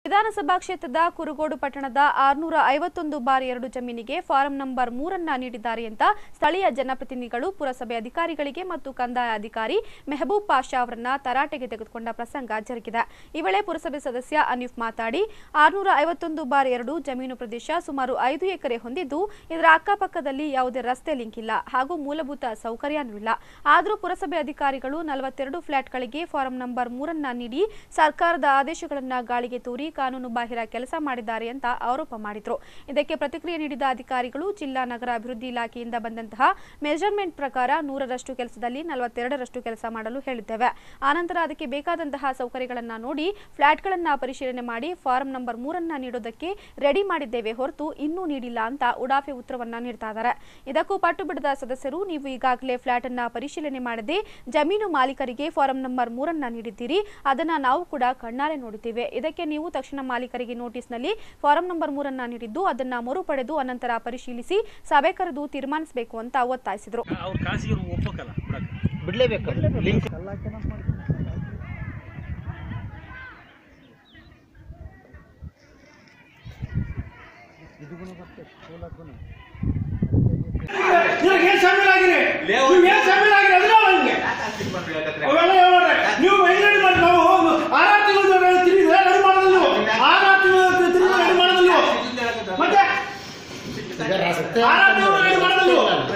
ವಿಧಾನಸಭಾ ಕ್ಷೇತ್ರದ ಕುರುಗೋಡು ಪಟ್ಟಣದ ಆರುನೂರ ಐವತ್ತೊಂದು ಬಾರ್ ಎರಡು ಜಮೀನಿಗೆ ಫಾರಂ ನಂಬರ್ ಮೂರನ್ನ ನೀಡಿದ್ದಾರೆ ಅಂತ ಸ್ಥಳೀಯ ಜನಪ್ರತಿನಿಧಿಗಳು ಪುರಸಭೆ ಅಧಿಕಾರಿಗಳಿಗೆ ಮತ್ತು ಕಂದಾಯ ಅಧಿಕಾರಿ ಮೆಹಬೂಬ್ ಪಾಷಾ ಅವರನ್ನ ತರಾಟೆಗೆ ತೆಗೆದುಕೊಂಡ ಪ್ರಸಂಗ ಜರುಗಿದೆ ಈ ವೇಳೆ ಪುರಸಭೆ ಸದಸ್ಯ ಅನೀಫ್ ಮಾತಾಡಿ ಆರುನೂರ ಐವತ್ತೊಂದು ಬಾರ್ ಎರಡು ಜಮೀನು ಪ್ರದೇಶ ಸುಮಾರು ಐದು ಎಕರೆ ಹೊಂದಿದ್ದು ಇದರ ಅಕ್ಕಪಕ್ಕದಲ್ಲಿ ಯಾವುದೇ ರಸ್ತೆ ಲಿಂಕ್ ಇಲ್ಲ ಹಾಗೂ ಮೂಲಭೂತ ಸೌಕರ್ಯನೂ ಇಲ್ಲ ಆದರೂ ಪುರಸಭೆ ಅಧಿಕಾರಿಗಳು ನಲವತ್ತೆರಡು ಫ್ಲಾಟ್ಗಳಿಗೆ ಫಾರಂ ನಂಬರ್ ಮೂರನ್ನ ನೀಡಿ ಸರ್ಕಾರದ ಆದೇಶಗಳನ್ನ ಗಾಳಿಗೆ ತೂರಿ ಕಾನೂನು ಬಾಹಿರ ಕೆಲಸ ಮಾಡಿದ್ದಾರೆ ಅಂತ ಆರೋಪ ಮಾಡಿದ್ರು ಇದಕ್ಕೆ ಪ್ರತಿಕ್ರಿಯೆ ನೀಡಿದ ಅಧಿಕಾರಿಗಳು ಜಿಲ್ಲಾ ನಗರ ಅಭಿವೃದ್ಧಿ ಇಲಾಖೆಯಿಂದ ಬಂದಂತಹ ಮೆಜರ್ಮೆಂಟ್ ಪ್ರಕಾರ ನೂರರಷ್ಟು ಕೆಲಸದಲ್ಲಿ ನಲವತ್ತೆರಡರಷ್ಟು ಕೆಲಸ ಮಾಡಲು ಹೇಳಿದ್ದೇವೆ ಆನಂತರ ಅದಕ್ಕೆ ಬೇಕಾದಂತಹ ಸೌಕರ್ಯಗಳನ್ನ ನೋಡಿ ಫ್ಲಾಟ್ಗಳನ್ನ ಪರಿಶೀಲನೆ ಮಾಡಿ ಫಾರಂ ನಂಬರ್ ಮೂರನ್ನ ನೀಡೋದಕ್ಕೆ ರೆಡಿ ಮಾಡಿದ್ದೇವೆ ಹೊರತು ಇನ್ನೂ ನೀಡಿಲ್ಲ ಅಂತ ಉಡಾಫೆ ಉತ್ತರವನ್ನ ನೀಡ್ತಾ ಇದ್ದಾರೆ ಇದಕ್ಕೂ ಪಟ್ಟು ಬಿಡದ ಸದಸ್ಯರು ನೀವು ಈಗಾಗಲೇ ಫ್ಲಾಟ್ ಅನ್ನ ಪರಿಶೀಲನೆ ಮಾಡದೆ ಜಮೀನು ಮಾಲೀಕರಿಗೆ ಫಾರಂ ನಂಬರ್ ಮೂರನ್ನ ನೀಡಿದ್ದೀರಿ ಅದನ್ನ ನಾವು ಕೂಡ ಕಣ್ಣಾರೆ ನೋಡಿದ್ದೇವೆ ಇದಕ್ಕೆ ನೀವು ತಕ್ಷಣ ಮಾಲೀಕರಿಗೆ ನೋಟಿಸ್ನಲ್ಲಿ ಫಾರಂ ನಂಬರ್ ಮೂರನ್ನ ನೀಡಿದ್ದು ಅದನ್ನ ಮರುಪಡೆದು ಅನಂತರ ಪರಿಶೀಲಿಸಿ ಸಭೆ ಕರೆದು ತೀರ್ಮಾನಿಸಬೇಕು ಅಂತ ಒತ್ತಾಯಿಸಿದರು ಅವ್ರ ಕಾಸಿಗೆ ಒಪ್ಪಕ್ಕಲ್ಲ ಬಿಡಕ್ಕೆ ಬಿಡ್ಲೇಬೇಕು ಲಿಂಕ್ ನಿನಗೆ ಏನ್ ಶಾಮೀಲ್ ಆಗಿರಿ ನೀವು ಏನ್ ಶಾಮೀಲ್ ಆಗಿರಿ ಅದನ್ನ ನನಗೆ ಅವೆಲ್ಲ ಹೇಳ್ಬೇಡ್ರಿ. ನೀವು ಮೈಗ್ರೇಟ್ ಮಾಡಿ ನಾವು ಆರಾರು ತಿಂಗಳು ತಿರುಗಿದ್ರೆ ರೆಡಿ ಮಾಡೋದಿಲ್ಲ ನೀವು ಆರಾರು ತಿಂಗಳು ತಿರುಗಿ ರೆಡಿ ಮಾಡೋದಿಲ್ಲ ನೀವು ಮತ್ತೆ ಆರಾರು ತಿಂಗಳು ರೆಡಿ ಮಾಡೋದಿಲ್ಲ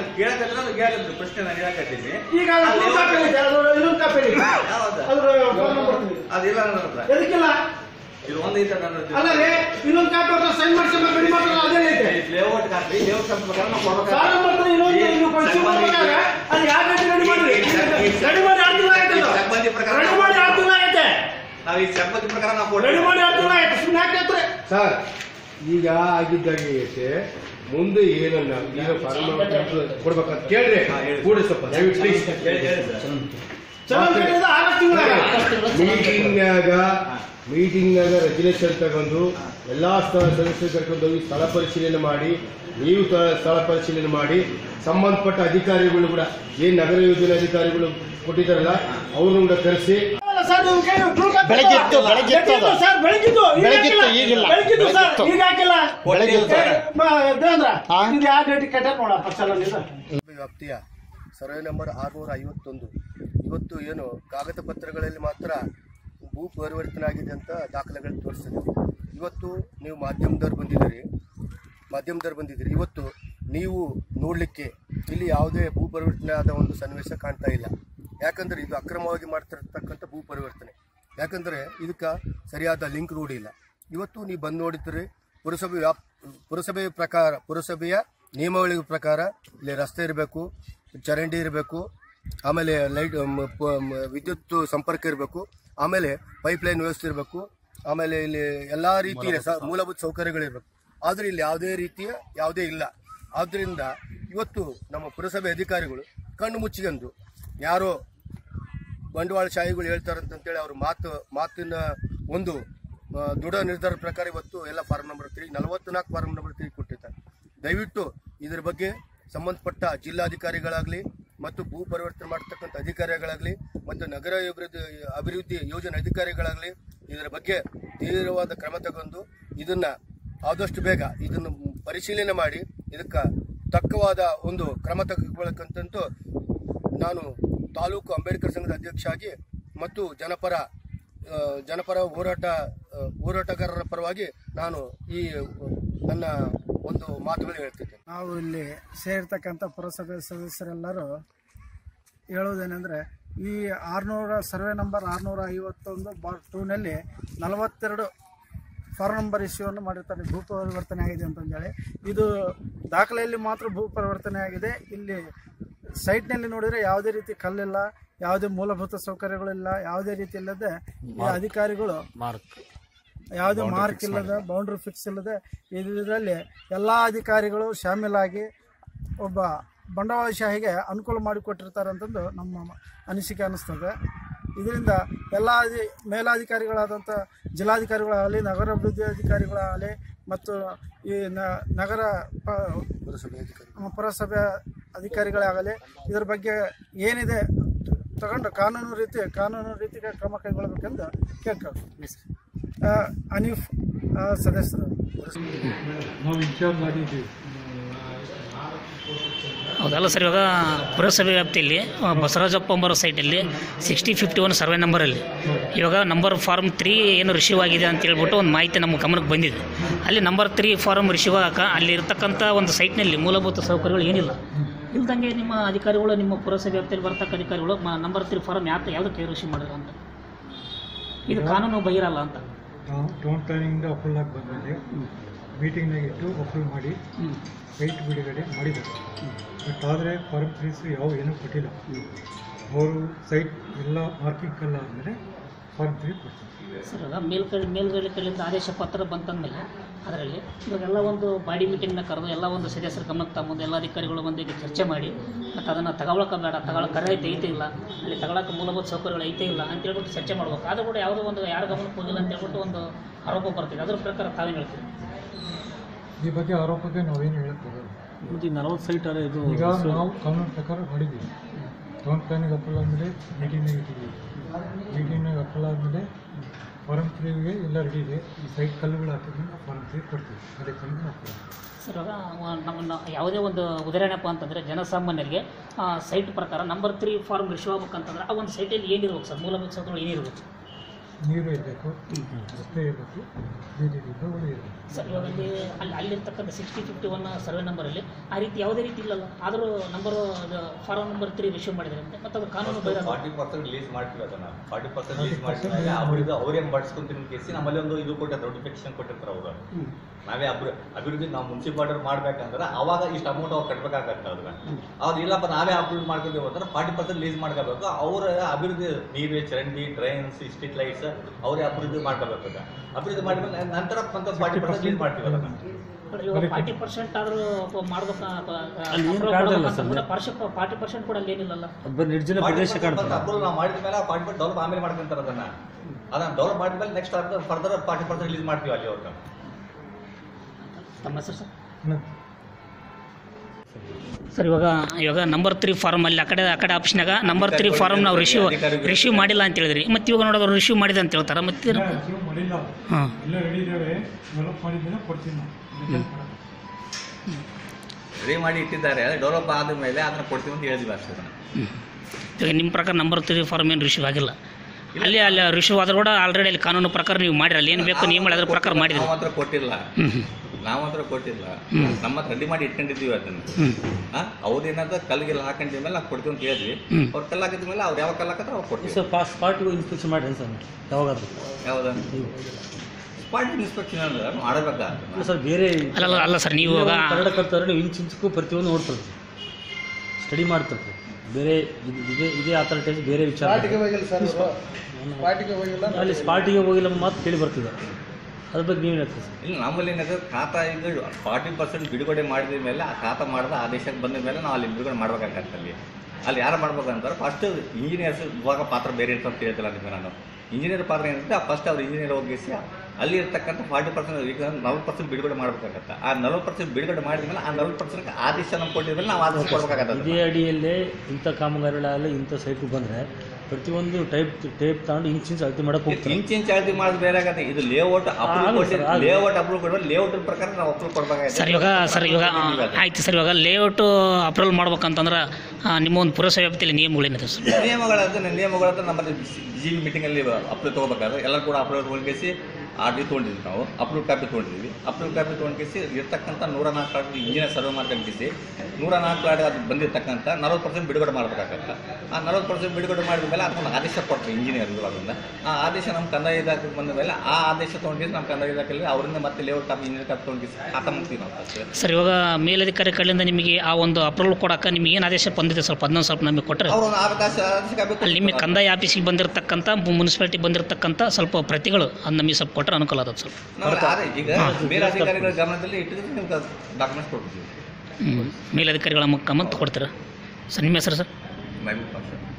ನೀವು ಪ್ರಶ್ನೆ ನಾನು ಹೇಳಕತ್ತೀನಿ ಈಗ ಅದು ಇನ್ನೊಂದು ಕಾಪಿ ಐತೆ, ಅದು ಇನ್ನೊಂದು ಕಾಪಿ ಐತೆ. ಯಾವ್ದು? ಅದ್ರ ಫೋನ್ ನಂಬರ್ ಕೊಡ್ತೀನಿ. ಅದಿಲ್ಲ ನನ್ನ ಹತ್ರ ಎದಕ್ಕಿಲ್ಲ ಇದು ಒಂದೈತೆ ನನ್ನ ಹತ್ರ. ಅಲ್ಲ ರೀ ಇನ್ನೊಂದು ಕಾಪಿ ಅವ್ರ ಸೈನ್ ಮಾಡಿಸ್ಕೊಂಡು ರೆಡಿ ಮಾಡ್ತಾರೆ ಅದೇ ಐತೆ ಈ ಲೇಔಟ್ ಕಾಪಿ ಲೇಔಟ್ ಕಾಪಿ ಪ್ರಕಾರ ನಾವು ಸಾಲ ಕೊಡ್ಬೇಕಾದ್ರೆ ಮಾಡ್ತಾರೆ ಇನ್ನೊಂದು ನೀವು ಕಳ್ಸಿ ಕೊಡ್ಬೇಕಾದ್ರೆ ಅದು ಯಾವ ರೀತಿ ರೆಡಿ ಮಾಡ್ರಿ ರೆಡಿ ಮಾಡಿ ಆರು ತಿಂಗಳು ಆಯ್ತು ಅದು. ಸಂಬಂಧಿ ಪ್ರಕಾರ ರೆಡಿ ಮಾಡಿ ಆರು ತಿಂಗಳು ಆಗೈತೆ ನಾವು ಈ ಸಂಪತ್ತಿ ಪ್ರಕಾರ ನಾವು ರೆಡಿ ಕೊಡ್ತೀವಿ ಮಾಡಿ ಆರು ತಿಂಗಳು ಆಯ್ತು ಸುಮ್ಮನೆ ಯಾಕೆ ಹೇಳ್ತಾರೆ ಸರ್ ಈಗ ಆಗಿದ್ದಾಗೆ ಐತೆ ಮುಂದೆ ಏನನ್ನ ಈಗ ಫಾರ್ಮ್ ಕೊಡ್ಬೇಕಂತ ಕೇಳ್ರಿ ಹಾ, ಹೇಳಿ. ಕೂಡಿ ಸ್ವಲ್ಪ ದಯವಿಟ್ಟು please. ಹೇಳಿ ಹೇಳಿ ಸರ್ ಚೆನ್ನಾಗಿ ಹೇಳಿದ್ರೆ ಆರು ತಿಂಗಳು ಮೀಟಿಂಗ್ನಾಗ ಮೀಟಿಂಗ್ನಾಗ ರೆಗ್ಯುಲೇಷನ್ ತಗೊಂಡು ಎಲ್ಲಾ ಸ್ಥಳ ಸದಸ್ಯರು ಕರ್ಕೊಂಡು ಹೋಗಿ ಸ್ಥಳ ಪರಿಶೀಲನೆ ಮಾಡಿ ನೀವು ತ- ಸ್ಥಳ ಪರಿಶೀಲನೆ ಮಾಡಿ ಸಂಬಂಧಪಟ್ಟ ಅಧಿಕಾರಿಗಳು ಕೂಡ ಏನ್ ನಗರ ಯೋಜನೆ ಅಧಿಕಾರಿಗಳು ಕೊಟ್ಟಿದ್ದಾರಲ್ಲ ಅವ್ರನ್ನ ಕೂಡ ಕರೆಸಿ ಸರ್ ನೀವು ಕೈ full cut ಬೆಳಗ್ಗೆ ಇತ್ತು, ಬೆಳಗ್ಗೆ ಇತ್ತು ಅದು. ಸರ್ ಬೆಳಗಿದ್ದು ಈಗ ಬೆಳಗಿತ್ತು, ಹಾಕಿಲ್ಲ. ಈಗಿಲ್ಲ. ಬೆಳಗಿದ್ದು ಸರ್ ಬೆಳಗಿತ್ತು. ಈಗ ಹಾಕಿಲ್ಲ ಕೊಟ್ಟಿಲ್ಲ ಸರ್. ಏ, ದೇವೇಂದ್ರ ಹಾ? ಇದು ಯಾವ ಡೇಟಿಗೆ ಕಟ್ಟಾರ ನೋಡಪ್ಪ ಚಲೋ ಇದು ವ್ಯಾಪ್ತಿಯ ಸರ್ವೆ ನಂಬರ್ ಆರುನೂರ ಐವತ್ತೊಂದು ಇವತ್ತು ಏನು ಕಾಗದ ಪತ್ರಗಳಲ್ಲಿ ಮಾತ್ರ ಭೂ ಪರಿವರ್ತನೆ ಆಗಿದೆ ಅಂತ ದಾಖಲೆಗಳು ತೋರಿಸ್ತಿದೆ ಇವತ್ತು ನೀವು ಮಾಧ್ಯಮದವ್ರು ಬಂದಿದ್ದೀರಿ ಮಾಧ್ಯಮದವ್ರು ಬಂದಿದ್ದೀರಿ ಇವತ್ತು ನೀವು ನೋಡಲಿಕ್ಕೆ ಇಲ್ಲಿ ಯಾವುದೇ ಭೂ ಪರಿವರ್ತನೆ ಆದ ಒಂದು ಸನ್ನಿವೇಶ ಕಾಣ್ತಾ ಇಲ್ಲ ಯಾಕಂದರೆ ಇದು ಅಕ್ರಮವಾಗಿ ಮಾಡ್ತಿರ್ತಕ್ಕಂಥ ಭೂ ಪರಿವರ್ತನೆ ಯಾಕಂದರೆ ಇದಕ್ಕೆ ಸರಿಯಾದ ಲಿಂಕ್ ರೋಡ್ ಇಲ್ಲ ಇವತ್ತು ನೀವು ಬಂದು ನೋಡಿದ್ರೆ ಪುರಸಭೆ ವ್ಯಾಪ್ ಪುರಸಭೆಯ ಪ್ರಕಾರ ಪುರಸಭೆಯ ನಿಯಮಾವಳಿ ಪ್ರಕಾರ ಇಲ್ಲಿ ರಸ್ತೆ ಇರಬೇಕು ಚರಂಡಿ ಇರಬೇಕು ಆಮೇಲೆ ಲೈಟ್ ಮ- ಪ- ಮ- ವಿದ್ಯುತ್ ಸಂಪರ್ಕ ಇರಬೇಕು ಆಮೇಲೆ ಪೈಪ್ ಲೈನ್ ವ್ಯವಸ್ಥೆ ಇರಬೇಕು ಆಮೇಲೆ ಇಲ್ಲಿ ಎಲ್ಲ ರೀತಿಯ ಸ- ಮೂಲಭೂತ ಸೌಕರ್ಯಗಳಿರಬೇಕು ಆದರೆ ಇಲ್ಲಿ ಯಾವುದೇ ರೀತಿಯ ಯಾವುದೇ ಇಲ್ಲ ಆದ್ದರಿಂದ ಇವತ್ತು ನಮ್ಮ ಪುರಸಭೆ ಅಧಿಕಾರಿಗಳು ಕಣ್ಣು ಮುಚ್ಚಿಕೊಂಡು ಯಾರೋ ಬಂಡವಾಳಶಾಹಿಗಳು ಹೇಳ್ತಾರಂತೇಳಿ ಅವ್ರ ಮಾತು ಮಾತಿನ ಒಂದು ಆ, ದೃಢ ನಿರ್ಧಾರದ ಪ್ರಕಾರ ಇವತ್ತು ಎಲ್ಲ ಫಾರ್ಮ್ ನಂಬರ್ ತ್ರೀ ನಲವತ್ನಾಲ್ಕು ಫಾರ್ಮ್ ನಂಬರ್ ತ್ರೀ ಕೊಟ್ಟಿದ್ದಾರೆ ದಯವಿಟ್ಟು ಇದರ ಬಗ್ಗೆ ಸಂಬಂಧಪಟ್ಟ ಜಿಲ್ಲಾಧಿಕಾರಿಗಳಾಗಲಿ ಮತ್ತು ಭೂ ಪರಿವರ್ತನೆ ಮಾಡ್ತಕ್ಕಂಥ ಅಧಿಕಾರಿಗಳಾಗಲಿ ಮತ್ತು ನಗರ ಅಭಿವೃದ್ಧಿ ಅಭಿವೃದ್ಧಿ ಯೋಜನೆ ಅಧಿಕಾರಿಗಳಾಗಲಿ ಇದರ ಬಗ್ಗೆ ತೀವ್ರವಾದ ಕ್ರಮ ತಗೊಂಡು ಇದನ್ನ ಆದಷ್ಟು ಬೇಗ ಇದನ್ನು ಪರಿಶೀಲನೆ ಮಾಡಿ ಇದಕ್ಕೆ ತಕ್ಕವಾದ ಒಂದು ಕ್ರಮ ತಗೊಳ್ಬೇಕಂತಂತೂ ನಾನು ತಾಲೂಕು ಅಂಬೇಡ್ಕರ್ ಸಂಘದ ಅಧ್ಯಕ್ಷ ಆಗಿ ಮತ್ತು ಜನಪರ ಆ, ಜನಪರ ಹೋರಾಟ ಆ, ಹೋರಾಟಗಾರರ ಪರವಾಗಿ ನಾನು ಈ ನನ್ನ ಒಂದು ಮಾತುಗಳು ಹೇಳ್ತಿದ್ದೆ ನಾವು ಇಲ್ಲಿ ಸೇರಿರ್ತಕ್ಕಂಥ ಪುರಸಭೆ ಸದಸ್ಯರೆಲ್ಲರೂ ಹೇಳುವುದೇನೆಂದರೆ ಈ ಆರುನೂರ ಸರ್ವೆ ನಂಬರ್ ಆರುನೂರ ಐವತ್ತೊಂದು ಬಾರ್ ಟೂನಲ್ಲಿ ನಲವತ್ತೆರಡು ಫಾರ್ಮ್ ನಂಬರ್ ಇಶ್ಯೂವನ್ನು ಮಾಡಿರ್ತಾರೆ ಭೂ ಪರಿವರ್ತನೆ ಆಗಿದೆ ಅಂತಂದೇಳಿ ಇದು ದಾಖಲೆಯಲ್ಲಿ ಮಾತ್ರ ಭೂ ಪರಿವರ್ತನೆ ಆಗಿದೆ ಇಲ್ಲಿ ಸೈಟ್ನಲ್ಲಿ ನೋಡಿದರೆ ಯಾವುದೇ ರೀತಿ ಕಲ್ಲಿಲ್ಲ ಯಾವುದೇ ಮೂಲಭೂತ ಸೌಕರ್ಯಗಳಿಲ್ಲ ಯಾವುದೇ ರೀತಿ ಇಲ್ಲದೆ ಈ ಅಧಿಕಾರಿಗಳು ಯಾವುದೇ ಮಾರ್ಕ್ ಇಲ್ಲದೆ ಬೌಂಡ್ರಿ ಫಿಕ್ಸ್ ಇಲ್ಲದೆ ಇದರಲ್ಲಿ ಎಲ್ಲ ಅಧಿಕಾರಿಗಳು ಶಾಮೀಲಾಗಿ ಒಬ್ಬ ಬಂಡವಾಳಶಾಹಿಗೆ ಅನುಕೂಲ ಮಾಡಿಕೊಟ್ಟಿರ್ತಾರೆ ಅಂತಂದು ನಮ್ಮ ಅನಿಸಿಕೆ ಅನ್ನಿಸ್ತದೆ ಇದರಿಂದ ಎಲ್ಲ ಅಧಿ ಮೇಲಾಧಿಕಾರಿಗಳಾದಂಥ ಜಿಲ್ಲಾಧಿಕಾರಿಗಳಾಗಲಿ ನಗರಾಭಿವೃದ್ಧಿ ಅಧಿಕಾರಿಗಳಾಗಲಿ ಮತ್ತು ಈ ನ- ನಗರ ಪ ಪುರಸಭೆ ಅಧಿಕಾರಿ ನಮ್ಮ ಪುರಸಭೆ ಅಧಿಕಾರಿಗಳಾಗಲಿ ಇದರ ಬಗ್ಗೆ ಏನಿದೆ ತಗೊಂಡು ಕಾನೂನು ರೀತಿ ಕಾನೂನು ರೀತಿಗೆ ಕ್ರಮ ಕೈಗೊಳ್ಳಬೇಕೆಂದು ಕೇಳ್ಕೊಳ್ತೀನಿ ಆ, ಹನೀಫ್ ಆ, ಸದಸ್ಯರು ನಾವು ಇನ್ಚಾರ್ಜ್ ಮಾಡಿದ್ದೀವಿ ಹೌದಲ್ಲ ಸರ್ ಇವಾಗ ಪುರಸಭೆ ವ್ಯಾಪ್ತಿಯಲ್ಲಿ ಆ, ಬಸವರಾಜಪ್ಪ ಎಂಬರ ಸೈಟಲ್ಲಿ ಸಿಕ್ಸ್ಟಿ ಫಿಫ್ಟಿ ಒನ್ ಸರ್ವೆ ನಂಬರಲ್ಲಿ ಇವಾಗ ನಂಬರ್ ಫಾರ್ಮ್ ತ್ರೀ ಏನು ರಿಸೀವ್ ಆಗಿದೆ ಅಂತ ಹೇಳ್ಬಿಟ್ಟು ಒಂದು ಮಾಹಿತಿ ನಮ್ಮ ಗಮನಕ್ಕೆ ಬಂದಿದೆ ಅಲ್ಲಿ ನಂಬರ್ ತ್ರೀ ಫಾರ್ಮ್ ರಿಸೀವ್ ಆಗಕ್ಕೆ ಅಲ್ಲಿ ಇರ್ತಕ್ಕಂಥ ಒಂದು ಸೈಟ್ನಲ್ಲಿ ಮೂಲಭೂತ ಸೌಕರ್ಯಗಳು ಏನಿಲ್ಲ ಇಲ್ದಂಗೆ ನಿಮ್ಮ ಅಧಿಕಾರಿಗಳು ನಿಮ್ಮ ಪುರಸಭೆ ವ್ಯಾಪ್ತಿಯಲ್ಲಿ ಬರ್ತಕ್ಕ ಅಧಿಕಾರಿಗಳು ನಂಬರ್ ತ್ರೀ ಫಾರ್ಮ್ ಯಾಕೆ ಯಾವುದಕ್ಕೆ ರಿಸೀವ್ ಮಾಡಿಲ್ಲ ಅಂತ ಇದು ಕಾನೂನು ಬಹಿರಲ್ಲ ಅಂತ ನಾವು ಟೌನ್ ಪ್ಲಾನಿಂಗ್ ಅಪ್ರೂವಲ್ ಆಗಿ ಬಂದಲ್ಲಿ ಮೀಟಿಂಗ್ನಾಗ ಇಟ್ಟು ಅಪ್ರೂವ್ ಮಾಡಿ ಹ್ಞೂ ಸೈಟ್ ಬಿಡುಗಡೆ ಮಾಡಿದರು ಬಟ್ ಆದರೆ ಫಾರ್ಮ್ ತ್ರೀಸ್ ಯಾವ ಏನೂ ಕೊಟ್ಟಿಲ್ಲ ಅವರು ಸೈಟ್ ಎಲ್ಲ ಮಾರ್ಕಿಂಗ್ ಎಲ್ಲ ಆದಮೇಲೆ ಫಾರ್ಮ್ ತ್ರೀ ಕೊಡ್ತಾರೆ ಸರ್ ಇವಾಗ ಮೇಲ್ಕಡೆ ಮೇಲ್ಗಡೆ ಕಡೆಯಿಂದ ಆದೇಶ ಪತ್ರ ಬಂತಂದಮೇಲೆ ಅದರಲ್ಲಿ ಇವಾಗೆಲ್ಲ ಒಂದು ಬಾಡಿ ಮೀಟಿಂಗ್ನ ಕರೆದು ಎಲ್ಲ ಒಂದು ಸದಸ್ಯರ ಗಮನಕ್ಕೆ ತಗೊಂಡು ಎಲ್ಲ ಅಧಿಕಾರಿಗಳು ಒಂದಿಗೆ ಚರ್ಚೆ ಮಾಡಿ ಮತ್ತು ಅದನ್ನು ತಗೊಳಕ್ಕೆ ಬೇಡ ತಗೊಳಕ್ಕೆ ಕರೆ ಐತೆ ಐತೆ ಇಲ್ಲ ಅಲ್ಲಿ ತಗೊಳಕ್ಕೆ ಮೂಲಭೂತ ಸೌಕರ್ಯಗಳು ಐತೆ ಇಲ್ಲ ಅಂತ ಹೇಳ್ಬಿಟ್ಟು ಚರ್ಚೆ ಮಾಡ್ಬೇಕು ಆದರೂ ಕೂಡ ಯಾವುದೋ ಒಂದು ಯಾರ ಗಮನಕ್ಕೆ ಹೋಗಿಲ್ಲ ಅಂತ ಹೇಳ್ಬಿಟ್ಟು ಒಂದು ಆರೋಪ ಬರ್ತಿದೆ ಅದ್ರ ಪ್ರಕಾರ ತಾವೇನು ಹೇಳ್ತೀವಿ ಈ ಬಗ್ಗೆ ಆರೋಪಕ್ಕೆ ನಾವೇನು ಹೇಳಕ್ ಬರೋಲ್ಲ ನಲವತ್ತು ಸೈಟ್ ಅಲ್ಲ ಇದು ಈಗ ನಾವು ಕಾನೂನು ಪ್ರಕಾರ ಮಾಡಿದ್ದೀವಿ ಟೌನ್ ಪ್ಲಾನಿಂಗ್ ಅಪ್ರೂವಲ್ ಆದಮೇಲೆ ಮೀಟಿಂಗ್ನಾಗ ಇಟ್ಟಿದ್ದೀವಿ ಮೀಟಿಂಗ್ನಾಗ ಅಪ್ರೂವಲ್ ಆದಮೇಲೆ ಫಾರಮ್ ತ್ರೀಗೆ ಎಲ್ಲ ರೆಡಿ ಇದೆ ಈ ಸೈಟ್ ಕಲ್ಲುಗಳು ಹಾಕಿದ್ರೆ ಫಾರಮ್ ತ್ರೀ ಕೊಡ್ತೀವಿ ಅದೇ ತಂದು ನಾವು ಕೊಡ್ತೀವಿ ಸರ್ ಇವಾಗ ವ- ನಮ್ಮನ್ನು ಯಾವುದೇ ಒಂದು ಉದಾಹರಣೆಪ್ಪ ಅಂತಂದರೆ ಜನಸಾಮಾನ್ಯರಿಗೆ ಆ, ಸೈಟ್ ಪ್ರಕಾರ ನಂಬರ್ ತ್ರೀ ಫಾರ್ಮ್ ರಿಶ್ಯೂ ಆಗ್ಬೇಕಂತಂದ್ರೆ ಆ ಒಂದು ಸೈಟಲ್ಲಿ ಏನಿರ್ಬೇಕು ಸರ್ ಮೂಲಭೂತ ಸೌಕರ್ಯಗಳು ಏನಿರ್ಬೇಕು ನೀರು ಇರಬೇಕು ರಸ್ತೆ ಇರಬೇಕು ಬೀದಿ ದೀಪಗಳು ಇರಬೇಕು ಸರ್ ಇವಾಗ ಅಲ್ಲಿ ಅಲ್ಲಿ ಅಲ್ಲಿರ್ತಕ್ಕಂಥ ಸಿಕ್ಸ್ಟಿ ಫಿಫ್ಟಿ ಒನ್ ಸರ್ವೆ ನಂಬರಲ್ಲಿ ಆ ರೀತಿ ಯಾವುದೇ ರೀತಿ ಇಲ್ಲಲ್ಲ ಆದರೂ number form number three reissue ಮಾಡಿದ್ದಾರೆ ಅಂತೆ ಮತ್ತು ಅದು ಕಾನೂನು ಬೈರ ಫಾರ್ಟಿ ಪರ್ಸೆಂಟ್ ರಿಲೀಸ್ ಮಾಡ್ತೀವಿ ಅದನ್ನ ಫಾರ್ಟಿ ಪರ್ಸೆಂಟ್ ರಿಲೀಸ್ ಮಾಡಿದ್ಮೇಲೆ ಅವ್ರಿಗೆ ಅವರೇ ಮಾಡಿಸ್ಕೊಂತೀನಿ ಕೇಸಿ ನಮ್ಮಲ್ಲಿ ಒಂದು ಇದು ಕೊಟ್ಟಿರ್ತಾರೆ ನೋಟಿಫಿಕೇಶನ್ ಕೊಟ್ಟಿರ್ತಾರೆ ಅವರು ನಾವೇ ಅಭಿ ಅಭಿವೃದ್ಧಿ ನಾವು ಮುನ್ಸಿಪಾಲ್ಟಿ ಮಾಡ್ಬೇಕಂದ್ರೆ ಅವಾಗ ಇಷ್ಟು ಅಮೌಂಟ್ ಅವ್ರು ಕಟ್ಬೇಕಾಗತ್ತೆ ಅವ್ರಿಗೆ ಅವ್ರು ಇಲ್ಲಪ್ಪ ನಾವೇ ಅಭಿವೃದ್ಧಿ ಮಾಡ್ಕೊಂತೀವಿ ಅಂದ್ರೆ ಫಾರ್ಟಿ ಪರ್ಸೆಂಟ್ ಲೀಸ್ ಮಾಡ್ಕೋಬೇಕು ಅವ್ರ ಅಭಿವೃದ್ಧಿ ನೀರು ಚರಂಡಿ ಡ್ರೈನ್ಸ್ ಸ್ಟ್ರೀಟ್ ಲೈಟ್ಸ್ ಅವರೇ ಅಭಿವೃದ್ಧಿ ಮಾಡ್ಕೋಬೇಕು ಅದನ್ನ. ಅಭಿವೃದ್ಧಿ ಮಾಡಿದ್ಮೇಲೆ ನಂತರ ಫಾರ್ಟಿ ಪರ್ಸೆಂಟ್ ಲೀಸ್ ಮಾಡ್ತೀವಿ ಅದನ್ನ ಇವಾಗ ಫಾರ್ಟಿ ಪರ್ಸೆಂಟ್ ಆದರೂ ಮಾಡ್ಬೇಕು ಅಲ್ಲಿ ಏನ್ ಕಾಣ್ತಿಲ್ಲ ಸರ್. ಫಾರ್ಟಿ ಪರ್ಸೆಂಟ್ ಕೂಡ ಅಲ್ಲಿ ಏನಿಲ್ಲಲ್ಲ ಒಬ್ಬ ನಿರ್ಜನ ಪ್ರದೇಶ ಕಾಣ್ತದೆ ಅಪ್ರೂವಲ್ ನಾವು ಮಾಡಿದ ಮೇಲೆ ಫಾರ್ಟಿ ಪರ್ಸೆಂಟ್ ಡೆವಲಪ್ ಆಮೇಲೆ ಮಾಡ್ಕೊಂತಾರೆ ಅದನ್ನ ಅದನ್ನ ಡೆವಲಪ್ ಮಾಡಿದ್ಮೇಲೆ ನೆಕ್ಸ್ಟ್ ಅರ್ಧ ಫರ್ದರ್ ಫಾರ್ಟಿ ಪರ್ಸೆಂಟ್ ರಿಲೀಸ್ ಮಾಡ್ತೀವಿ ಅಲ್ಲಿ ಅವ್ರಿಗೆ ತಮ್ಮ ಹೆಸರು ಸರ್ ಹ್ಮ್. ಸರ್ ಇವಾಗ ಇವಾಗ ನಂಬರ್ ತ್ರೀ ಫಾರ್ಮ್ ಅಲ್ಲಿ ಆ ಕಡೆ ಆ ಕಡೆ ಆಪ್ಷನ್ಯಾಗ ನಂಬರ್ ತ್ರೀ ಫಾರ್ಮ್ ನಾವು ರಿಸೀವ್ ರಿಸೀವ್ ಮಾಡಿಲ್ಲ ಅಂತ ಹೇಳಿದ್ರಿ ಮತ್ತೆ ಇವಾಗ ನೋಡೋದು ರಿಸೀವ್ ಮಾಡಿದೆ ಅಂತ ಹೇಳ್ತಾರೆ ಮತ್ತೆ ಇಲ್ಲ, ಅಚೀವ್ ಮಾಡಿಲ್ಲ ಹಾಂ ಎಲ್ಲ ರೆಡಿ ಇದ್ದಾವೆ ಡೆವಲಪ್ ಮಾಡಿದ್ಮೇಲೆ ಕೊಡ್ತೀವಿ ನಾವು ರೆಡಿ ಮಾಡಿ ಇಟ್ಟಿದ್ದಾರೆ ಡೆವಲಪ್ ಆದ ಮೇಲೆ ಅದನ್ನ ಕೊಡ್ತೀವಿ ಅಂತ ಹೇಳಿದ್ವಿ ಅಷ್ಟೇ ಅದನ್ನ. ಇವಾಗ ನಿಮ್ಮ ಪ್ರಕಾರ ನಂಬರ್ ತ್ರೀ ಫಾರ್ಮ್ ಏನು ರಿಸೀವ್ ಆಗಿಲ್ಲ ಅಲ್ಲಿ ಅಲ್ಲಿ ರಿಸೀವ್ ಆದ್ರೂ ಕೂಡ ಆಲ್ರೆಡಿ ಅಲ್ಲಿ ಕಾನೂನು ಪ್ರಕಾರ ನೀವು ಮಾಡಿರಲ್ಲ ಏನು ಬೇಕು ನೀವು ಅದ್ರ ಪ್ರಕಾರ ಮಾಡಿದ್ರಿ ನಾವು ಮಾತ್ರ ಕೊಟ್ಟಿಲ್ಲ ಹ್ಞೂ ಹ್ಞೂ ನಾವು ಮಾತ್ರ ಕೊಟ್ಟಿಲ್ಲ ಹ್ಮ್. ನಮ್ಮ ಹತ್ರ ರೆಡಿ ಮಾಡಿ ಇಟ್ಕೊಂಡಿದ್ದೀವಿ ಅದನ್ನ ಹ್ಞೂ ಅವ್ರೇನಾದ್ರು ಕಲ್ಲಿಗೆಲ್ಲ ಹಾಕೊಂಡಿದ ಮೇಲೆ ನಾವು ಕೊಡ್ತೀವಿ ಅಂತ ಹೇಳಿದ್ವಿ ಹ್ಮ್. ಅವ್ರು ಕಲ್ಲು ಹಾಕಿದ ಮೇಲೆ ಅವ್ರು ಯಾವ ಕಲ್ಲು ಹಾಕಿದ್ರೆ ಅವ್ರು ಕೊಡ್ತೀವಿ ಸರ್ ಪಾಸ್ ಸ್ಪಾಟ್ಗೂ ಇನ್ಸ್ಪೆಕ್ಷನ್ ಮಾಡಿ ಸರ್ ಯಾವಾಗಾದ್ರು ಯಾವ್ದು ಸ್ಪಾಟ್ ಇನ್ಸ್ಪೆಕ್ಷನ್ ಅಂದ್ರೆ ಮಾಡಬೇಕಾಗ್ತದೆ ಇಲ್ಲ ಸರ್ ಬೇರೆ ಅಲ್ಲ ಅಲ್ಲ ಸರ್ ನೀವು ಇವಾಗ ಕನ್ನಡ ಕಲ್ತಾರೆ ನೀವು ಇಂಚ್ ಇಂಚಕ್ಕೂ ಪ್ರತಿಯೊಂದು ನೋಡ್ತಿರ್ತೀವಿ ಸ್ಟಡಿ ಮಾಡ್ತಿರ್ತೀವಿ ಬೇರೆ ಇದು- ಇದೇ ಇದೇ ಅಥಾರಿಟೀಸ್ ಬೇರೆ ವಿಚಾರ ಪಾರ್ಟಿಗೆ ಹೋಗಿಲ್ಲ ಸರ್ ಇವರು ಪಾರ್ಟಿಗೆ ಹೋಗಿಲ್ಲ ಅಲ್ಲಿ ಸ್ಪಾಟಿಗೆ ಹೋಗಿಲ್ಲ ಎಂಬ ಮಾತು ಕೇಳಿ ಬರ್ತಿದೆ ಅದ್ರ ಬಗ್ಗೆ ನೀವು ಹೇಳ್ತೀವಿ ಸರ್ ಇಲ್ಲಿ ನಮ್ಮಲ್ಲಿ ಏನಾದ್ರೆ ಖಾತಾ ಈಗ ಫಾರ್ಟಿ ಪರ್ಸೆಂಟ್ ಬಿಡುಗಡೆ ಮಾಡಿದ ಮೇಲೆ ಆ ಖಾತಾ ಮಾಡಿದ ಆದೇಶಕ್ಕೆ ಬಂದ ಮೇಲೆ ನಾವು ಅಲ್ಲಿ ಬಿಡುಗಡೆ ಮಾಡ್ಬೇಕಾಗತ್ತೆ ಅಲ್ಲಿ ಅಲ್ಲಿ ಯಾರು ಮಾಡ್ಬೇಕಂತಾರೆ ಫಸ್ಟ್ ಇಂಜಿನಿಯರ್ಸ್ ಇವಾಗ ಪಾತ್ರ ಬೇರೆ ಇರ್ತಂತ ಹೇಳ್ತಿಲ್ಲ ನಿಮಗೆ ನಾನು ಇಂಜಿನಿಯರ್ ಪಾತ್ರ ಏನಿರುತ್ತೆ ಫಸ್ಟ್ ಅವ್ರು ಇಂಜಿನಿಯರ್ ಹೋಗಿಸಿ ಅಲ್ಲಿ ಇರ್ತಕ್ಕಂಥ ಫಾರ್ಟಿ ಪರ್ಸೆಂಟ್ ಈಗ ನಲ್ವತ್ತು ಪರ್ಸೆಂಟ್ ಬಿಡುಗಡೆ ಮಾಡ್ಬೇಕಾಗತ್ತೆ ಆ ನಲ್ವತ್ತು ಪರ್ಸೆಂಟ್ ಬಿಡುಗಡೆ ಮಾಡಿದ ಮೇಲೆ ಆ ನಲ್ವತ್ತು ಪರ್ಸೆಂಟ್ ಆದೇಶ ನಮ್ಗೆ ಕೊಟ್ಟಿದ್ಮೇಲೆ ನಾವು ಆದೇಶ ಕೊಡ್ಬೇಕಾಗತ್ತೆ ಇದೇ ಅಡಿಯಲ್ಲೇ ಇಂಥ ಕಾಮಗಾರಿಗಳಾಗಲಿ ಇಂಥ ಸೈಟ್ಗೆ ಬಂದರೆ ಪ್ರತಿಯೊಂದು ಟೈಪ್ ಟೇಪ್ ತಗೊಂಡು ಇಂಚ್ ಇಂಚ್ ಅಳತೆ ಮಾಡಕ್ಕೆ ಹೋಗ್ತಾರೆ ಇಂಚ್ ಇಂಚ್ ಅಳತೆ ಮಾಡೋದು ಬೇರೆ ಆಗತ್ತೆ ಇದು ಲೇಔಟ್ ಅಪ್ರೂವ್ ಆಗಲ್ಲ ಕೊಟ್ಟು ಸರ್, ಆಗಲ್ಲ. ಲೇಔಟ್ ಅಪ್ರೂವ್ ಕೊಡುವ ಲೇಔಟ್ ಪ್ರಕಾರ ನಾವು ಅಪ್ರೂವ್ ಕೊಡ್ಬೇಕಾಗತ್ತೆ ಸರ್ ಇವಾಗ ಸರ್ ಇವಾಗ ಆಯ್ತು ಸರ್ ಇವಾಗ ಲೇಔಟು ಅಪ್ರೂವಲ್ ಮಾಡ್ಬೇಕಂತಂದ್ರೆ ಆ, ನಿಮ್ಮ ಒಂದು ಪುರಸಭೆ ವ್ಯಾಪ್ತಿಯಲ್ಲಿ ನಿಯಮಗಳೇನಿದೆ ಸರ್ ನಿಯಮಗಳಂತ ನಿಯಮಗಳಂತ ನಮ್ಮಲ್ಲಿ ಜಿ ಮೀಟಿಂಗಲ್ಲಿ ಅಪ್ರೂವ್ ತೊಗೋಬೇಕಾದ್ರೆ ಎಲ್ಲ ಕೂಡ ಅಪ್ರೂವ್ ತೊಗೊಂಡ್ಕೇಸಿ ಆರ್ ಡಿ ತೊಗೊಂಡಿದ್ವಿ ನಾವು ಅಪ್ರೂವ್ ಕಾಪಿ ತೊಗೊಂಡಿದ್ವಿ ಅಪ್ರೂವ್ ಕಾಪಿ ತೊಗೊಂಡ್ಕೇಸಿ ಇರ್ತಕ್ಕಂಥ ನೂರ ನಾಲ್ಕು ಪ್ಲಾಟ್ ಇಂಜಿನಿಯರ್ ಸರ್ವೆ ಮಾಡ್ಕೊಂಡ್ಕೇಸಿ ನೂರ ನಾಲ್ಕು ಪ್ಲಾಟ್ ಅದು ಬಂದಿರ್ತಕ್ಕಂಥ ನಲ್ವತ್ತು ಪರ್ಸೆಂಟ್ ಬಿಡುಗಡೆ ಮಾಡಬೇಕಾಗತ್ತೆ ಆ ನಲ್ವತ್ತು ಪರ್ಸೆಂಟ್ ಬಿಡುಗಡೆ ಮಾಡಿದ ಮೇಲೆ ಅದೊಂದು ಆದೇಶ ಕೊಡ್ತೀವಿ ಇಂಜಿನಿಯರ್ ಅದರಿಂದ ಆ ಆದೇಶ ನಮ್ಮ ಕಂದಾಯ ಇಲಾಖೆಗೆ ಬಂದ ಮೇಲೆ ಆ ಆದೇಶ ತೊಗೊಂಡಿದ್ದು ನಮ್ಮ ಕಂದಾಯ ಇಲಾಖೆಯಲ್ಲಿ ಅವರಿಂದ ಮತ್ತೆ ಲೇಔಟ್ ಕಾಪಿ ಇಂಜಿನಿಯರ್ ಕಾಪಿ ತೊಗೊಂಡಿಸಿ ಖಾತಾ ಮುಗ್ತೀವಿ ನಾವು ಅಷ್ಟೇ ಸರ್ ಇವಾಗ ಮೇಲಧಿಕಾರಿ ಕಡೆಯಿಂದ ನಿಮಗೆ ಆ ಒಂದು ಅಪ್ರೂವಲ್ ಕೊಡಕ್ಕೆ ನಿಮಗೆ ಏನು ಆದೇಶ ಬಂದಿದೆ ಸ್ವಲ್ಪ ಅದನ್ನ ಸ್ವಲ್ಪ ನಮಗೆ ಕೊಟ್ಟರೆ ಅವರು ಒಂದು ಆದೇಶ ಆದೇಶ ಕಾಪಿ ಅಲ್ಲಿ ನಿಮಗೆ ಕಂದಾಯ ಆಫೀಸಿಗೆ ಬಂದಿರತಕ್ಕಂಥ ಮುನ್ಸಿಪಾಲಿಟಿ ಬಂದಿರತಕ್ಕಂಥ ಸ್ವಲ್ಪ ಪ್ರತಿಗಳು ಅದು ನಮಗೆ ಸ್ವಲ್ಪ ಕೊಟ್ಟರೆ ಅನುಕೂಲ ಆದದ್ದು ಸ್ವಲ್ಪ ನಾವು ಆದ್ರೆ ಈಗ ಬೇರೆ ಅಧಿಕಾರಿಗಳ ಗಮನದಲ್ಲಿ ಇಟ್ಟಿದ್ರೆ ನಿಮ್ಗೆ ಡಾಕ್ಯುಮೆಂಟ್ಸ್ ಕೊಡ್ತೀವಿ ಹ್ಞೂ ಮೇಲಧಿಕಾರಿಗಳ ಮುಖ ಮತ್ತು ಕೊಡ್ತೀರಾ ಸರ್ ನಿಮ್ಮ ಹೆಸರು ಸರ್ ಮೈಬೂಬ್ ಪಾಷಾ